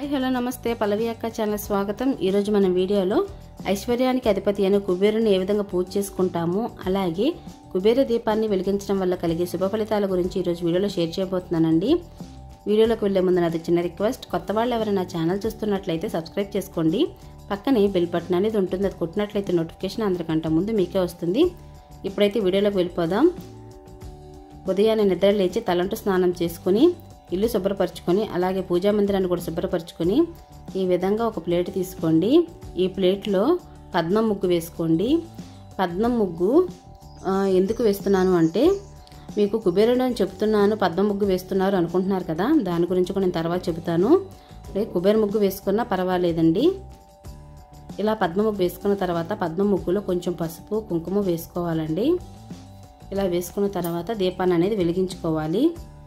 hi hello నమస్తే పల్లవి అక్క channel స్వాగతం ఈరోజు మన వీడియోలో ఐశ్వర్యానికి అధిపతి అయిన కుబేరుని ఏ విధంగా పూజ చేసుకుంటాము అలాగే కుబేర దీపాన్ని వెలిగించడం వల్ల కలిగే శుభ ఫలితాల గురించి ఈరోజు వీడియోలో షేర్ చేయబోతున్నానండి వీడియోలోకి వెళ్లే ముందు నాది చిన్న రిక్వెస్ట్ కొత్త వాళ్ళు ఎవరైనా ఛానల్ చూస్తున్నట్లయితే సబ్స్క్రైబ్ చేసుకోండి పక్కనే బెల్ బటన్ అనేది ఉంటుంది అది కొట్టినట్లయితే నోటిఫికేషన్ అందరికంటే ముందు మీకే వస్తుంది ఇప్పుడైతే వీడియోలోకి వెళ్ళిపోదాం ఉదయాన్నే నిద్ర లేచి తలంటు స్నానం చేసుకుని ఇల్లు శుభ్రపరచుకొని అలాగే పూజా మందిరాన్ని కూడా శుభ్రపరచుకొని ఈ విధంగా ఒక ప్లేట్ తీసుకోండి ఈ ప్లేట్లో పద్మం ముగ్గు వేసుకోండి పద్మం ముగ్గు ఆ, ఎందుకు వేస్తున్నాను అంటే మీకు కుబేరుడు అని చెప్తున్నాను పద్మ ముగ్గు వేస్తున్నారు అనుకుంటున్నారు కదా దాని గురించి కూడా నేను తర్వాత చెబుతాను అంటే కుబేర ముగ్గు వేసుకున్నా పర్వాలేదండి ఇలా పద్మ ముగ్గు వేసుకున్న తర్వాత పద్మ ముగ్గులో కొంచెం పసుపు కుంకుమ వేసుకోవాలండి ఇలా వేసుకున్న తర్వాత దీపాన్ని అనేది వెలిగించుకోవాలి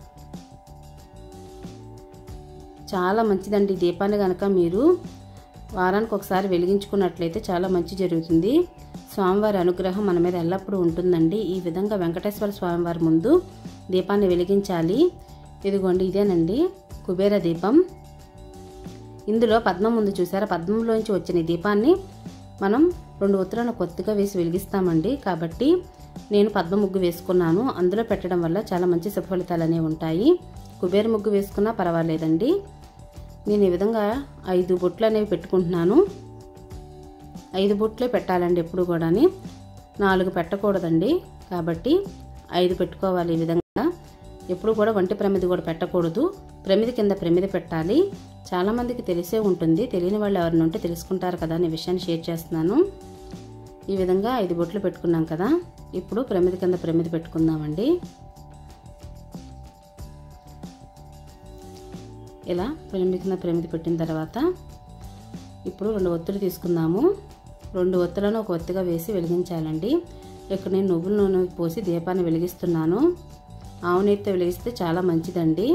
చాలా మంచిదండి ఈ దీపాన్ని కనుక మీరు వారానికి ఒకసారి వెలిగించుకున్నట్లయితే చాలా మంచి జరుగుతుంది స్వామివారి అనుగ్రహం మన మీద ఎల్లప్పుడూ ఉంటుందండి ఈ విధంగా వెంకటేశ్వర స్వామివారి ముందు దీపాన్ని వెలిగించాలి ఇదిగోండి ఇదేనండి కుబేర దీపం ఇందులో పద్మం ముందు చూసారా పద్మంలోంచి వచ్చిన ఈ దీపాన్ని మనం రెండు ఉత్తరాలను కొత్తగా వేసి వెలిగిస్తామండి కాబట్టి నేను పద్మ ముగ్గు వేసుకున్నాను అందులో పెట్టడం వల్ల చాలా మంచి సఫలితాలు అనేవి ఉంటాయి కుబేర ముగ్గు వేసుకున్నా పర్వాలేదండి నేను ఈ విధంగా ఐదు బొట్లు అనేవి పెట్టుకుంటున్నాను ఐదు బొట్లే పెట్టాలండి ఎప్పుడు కూడాని నాలుగు పెట్టకూడదండి కాబట్టి ఐదు పెట్టుకోవాలి ఈ విధంగా ఎప్పుడు కూడా వంటి ప్రమిది కూడా పెట్టకూడదు ప్రమిది కింద ప్రమిది పెట్టాలి చాలామందికి తెలిసే ఉంటుంది తెలియని వాళ్ళు ఎవరిని ఉంటే తెలుసుకుంటారు కదా అనే విషయాన్ని షేర్ చేస్తున్నాను ఈ విధంగా ఐదు బొట్లు పెట్టుకున్నాం కదా ఇప్పుడు ప్రమిది కింద ప్రమిది పెట్టుకుందామండి ఇలా ప్రమిది కింద ప్రమిది పెట్టిన తర్వాత ఇప్పుడు రెండు ఒత్తులు తీసుకుందాము రెండు ఒత్తులను ఒక ఒత్తిగా వేసి వెలిగించాలండి ఇక్కడ నేను నువ్వుల నూనె పోసి దీపాన్ని వెలిగిస్తున్నాను ఆవు నెయ్యితో వెలిగిస్తే చాలా మంచిదండి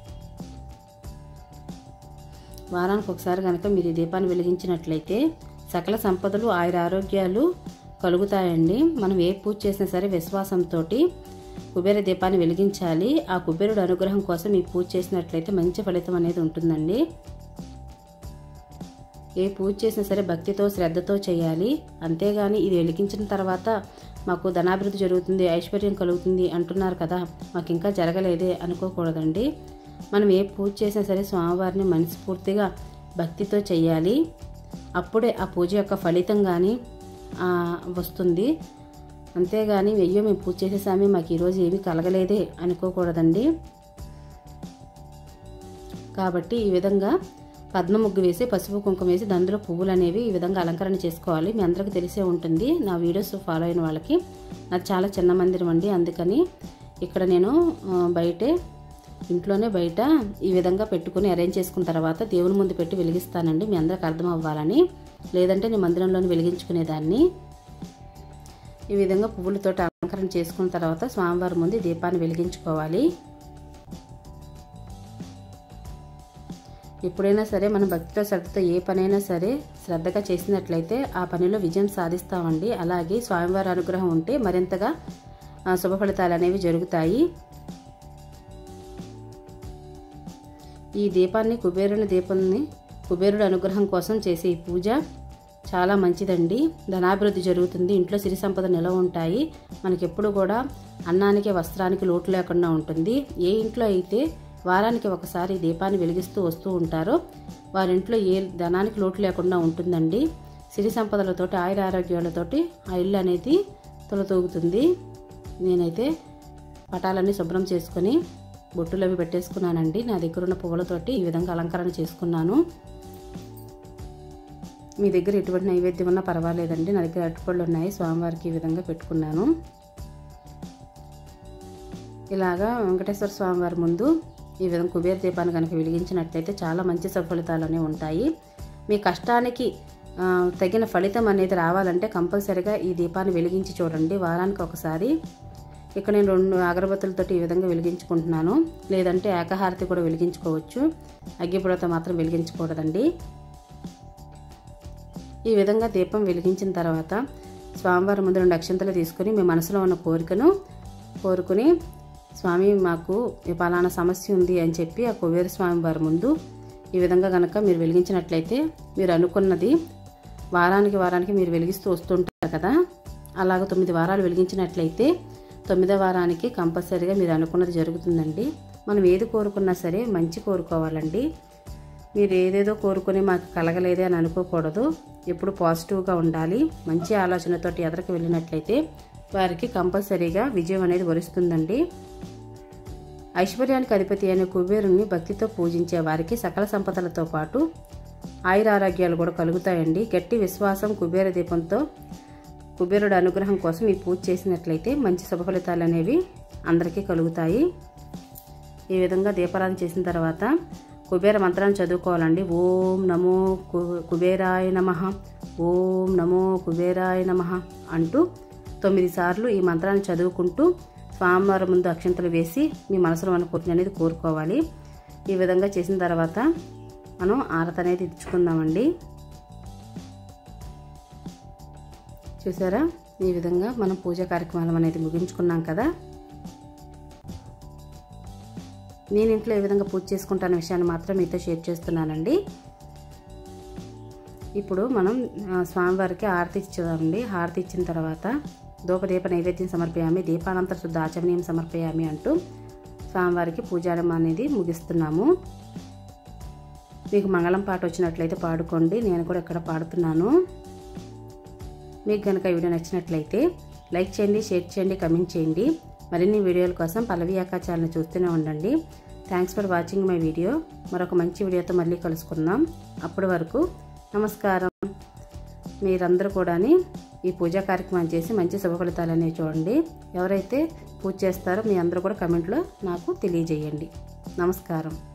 వారానికి ఒకసారి కనుక మీరు ఈ దీపాన్ని వెలిగించినట్లయితే సకల సంపదలు ఆయుర ఆరోగ్యాలు కలుగుతాయండి మనం ఏ పూజ చేసినా సరే విశ్వాసంతో కుబేర దీపాన్ని వెలిగించాలి ఆ కుబేరుడు అనుగ్రహం కోసం ఈ పూజ చేసినట్లయితే మంచి ఫలితం అనేది ఉంటుందండి ఏ పూజ చేసినా సరే భక్తితో శ్రద్ధతో చేయాలి అంతేగాని ఇది వెలిగించిన తర్వాత మాకు ధనాభివృద్ధి జరుగుతుంది ఐశ్వర్యం కలుగుతుంది అంటున్నారు కదా మాకు ఇంకా జరగలేదే అనుకోకూడదండి మనం ఏ పూజ చేసినా సరే స్వామివారిని మనస్ఫూర్తిగా భక్తితో చేయాలి అప్పుడే ఆ పూజ యొక్క ఫలితం కానీ వస్తుంది అంతేగాని అయ్యో మేము పూజ చేసేసామి మాకు ఈరోజు ఏమీ కలగలేదే అనుకోకూడదండి కాబట్టి ఈ విధంగా పద్మ ముగ్గు వేసి పసుపు కుంకుమ వేసి అందులో పువ్వులు అనేవి ఈ విధంగా అలంకరణ చేసుకోవాలి మీ అందరికీ తెలిసే ఉంటుంది నా వీడియోస్ ఫాలో అయిన వాళ్ళకి నాకు చాలా చిన్న మందిరం అండి అందుకని ఇక్కడ నేను ఆ, బయటే ఇంట్లోనే బయట ఈ విధంగా పెట్టుకుని అరేంజ్ చేసుకున్న తర్వాత దేవుని ముందు పెట్టి వెలిగిస్తానండి మీ అందరికి అర్థం అవ్వాలని లేదంటే నేను మందిరంలోనే వెలిగించుకునేదాన్ని ఈ విధంగా పువ్వులతో అలంకరణ చేసుకున్న తర్వాత స్వామివారి ముందు ఈ దీపాన్ని వెలిగించుకోవాలి ఎప్పుడైనా సరే మనం భక్తితో శ్రద్ధతో ఏ పనైనా సరే శ్రద్ధగా చేసినట్లయితే ఆ పనిలో విజయం సాధిస్తామండి అలాగే స్వామివారి అనుగ్రహం ఉంటే మరింతగా ఆ, శుభ ఫలితాలు అనేవి జరుగుతాయి ఈ దీపాన్ని కుబేరుని దీపాన్ని కుబేరుడు అనుగ్రహం కోసం చేసే ఈ పూజ చాలా మంచిదండి ధనాభివృద్ధి జరుగుతుంది ఇంట్లో సిరి సంపద నిలవ ఉంటాయి మనకి ఎప్పుడు కూడా అన్నానికి వస్త్రానికి లోటు లేకుండా ఉంటుంది ఏ ఇంట్లో అయితే వారానికి ఒకసారి దీపాన్ని వెలిగిస్తూ వస్తూ ఉంటారో వారింట్లో ఏ ధనానికి లోటు లేకుండా ఉంటుందండి సిరి సంపదలతోటి ఆయుర ఆరోగ్యాలతోటి ఆ ఇల్లు అనేది తొలతూగుతుంది నేనైతే పటాలన్నీ శుభ్రం చేసుకొని బొట్టులు అవి పెట్టేసుకున్నానండి నా దగ్గర ఉన్న పువ్వులతోటి ఈ విధంగా అలంకరణ చేసుకున్నాను మీ దగ్గర ఎటువంటి నైవేద్యం ఉన్నా పర్వాలేదండి నా దగ్గర అరటిపళ్ళు ఉన్నాయి స్వామివారికి ఈ విధంగా పెట్టుకున్నాను ఇలాగా వెంకటేశ్వర స్వామివారి ముందు ఈ విధంగా కుబేర దీపాన్ని కనుక వెలిగించినట్లయితే చాలా మంచి సఫలితాలు అనేవి ఉంటాయి మీ కష్టానికి ఆ, తగిన ఫలితం అనేది రావాలంటే కంపల్సరిగా ఈ దీపాన్ని వెలిగించి చూడండి వారానికి ఒకసారి ఇక్కడ నేను రెండు అగరబత్తులతోటి ఈ విధంగా వెలిగించుకుంటున్నాను లేదంటే ఏకహారతి కూడా వెలిగించుకోవచ్చు అగ్గిపుడతో మాత్రం వెలిగించకూడదండి ఈ విధంగా దీపం వెలిగించిన తర్వాత స్వామివారి ముందు రెండు అక్షంతలు తీసుకొని మీ మనసులో ఉన్న కోరికను కోరుకుని స్వామి మాకు ఈ పలానా సమస్య ఉంది అని చెప్పి ఆ కుబేర స్వామి వారి ముందు ఈ విధంగా కనుక మీరు వెలిగించినట్లయితే మీరు అనుకున్నది వారానికి వారానికి మీరు వెలిగిస్తూ వస్తుంటారు కదా అలాగ తొమ్మిది వారాలు వెలిగించినట్లయితే తొమ్మిదో వారానికి కంపల్సరీగా మీరు అనుకున్నది జరుగుతుందండి మనం ఏది కోరుకున్నా సరే మంచి కోరుకోవాలండి మీరు ఏదేదో కోరుకొని మాకు కలగలేదే అని అనుకోకూడదు ఎప్పుడు పాజిటివ్గా ఉండాలి మంచి ఆలోచనతోటి ఎదరికి వెళ్ళినట్లయితే వారికి కంపల్సరీగా విజయం అనేది వరుస్తుందండి ఐశ్వర్యానికి అధిపతి అయిన కుబేరుని భక్తితో పూజించే వారికి సకల సంపదలతో పాటు ఆయురారోగ్యాలు కూడా కలుగుతాయండి గట్టి విశ్వాసం కుబేర దీపంతో కుబేరుడు అనుగ్రహం కోసం ఈ పూజ చేసినట్లయితే మంచి శుభ ఫలితాలు అనేవి అందరికీ కలుగుతాయి ఈ విధంగా దీపారాధన చేసిన తర్వాత కుబేర మంత్రాన్ని చదువుకోవాలండి ఓం నమో కుబేరాయ నమ ఓం నమో కుబేరాయ నమ అంటూ తొమ్మిది సార్లు ఈ మంత్రాన్ని చదువుకుంటూ స్వామివారి ముందు అక్షంతలు వేసి మీ మనసులో అనుకుంటుంది అనేది కోరుకోవాలి ఈ విధంగా చేసిన తర్వాత మనం ఆరత అనేది ఇచ్చుకుందామండి చూసారా ఈ విధంగా మనం పూజా కార్యక్రమాలు అనేది ముగించుకున్నాం కదా నేను ఇంట్లో ఏ విధంగా పూజ చేసుకుంటాన విషయాన్ని మాత్రం మీతో షేర్ చేస్తున్నానండి ఇప్పుడు మనం స్వామివారికి హారతి ఇచ్చేదామండి హారతి ఇచ్చిన తర్వాత ధూపదీప నైవేద్యం సమర్పయామి దీపానంతర శుద్ధ ఆచమనీయం సమర్పయామి అంటూ స్వామివారికి పూజారం అనేది ముగిస్తున్నాము మీకు మంగళం పాట వచ్చినట్లయితే పాడుకోండి నేను కూడా ఇక్కడ పాడుతున్నాను మీకు కనుక ఈ వీడియో నచ్చినట్లయితే లైక్ చేయండి షేర్ చేయండి కమెంట్ చేయండి మరిన్ని వీడియోల కోసం పల్లవి యాకా ఛానల్ చూస్తూనే ఉండండి thanks for watching my video మరొక మంచి వీడియోతో మళ్ళీ కలుసుకుందాం అప్పటి వరకు నమస్కారం మీరందరూ కూడా ఈ పూజా కార్యక్రమం చేసి మంచి శుభ ఫలితాలు అనేవి చూడండి ఎవరైతే పూజ చేస్తారో మీ అందరూ కూడా కమెంట్లో నాకు తెలియజేయండి నమస్కారం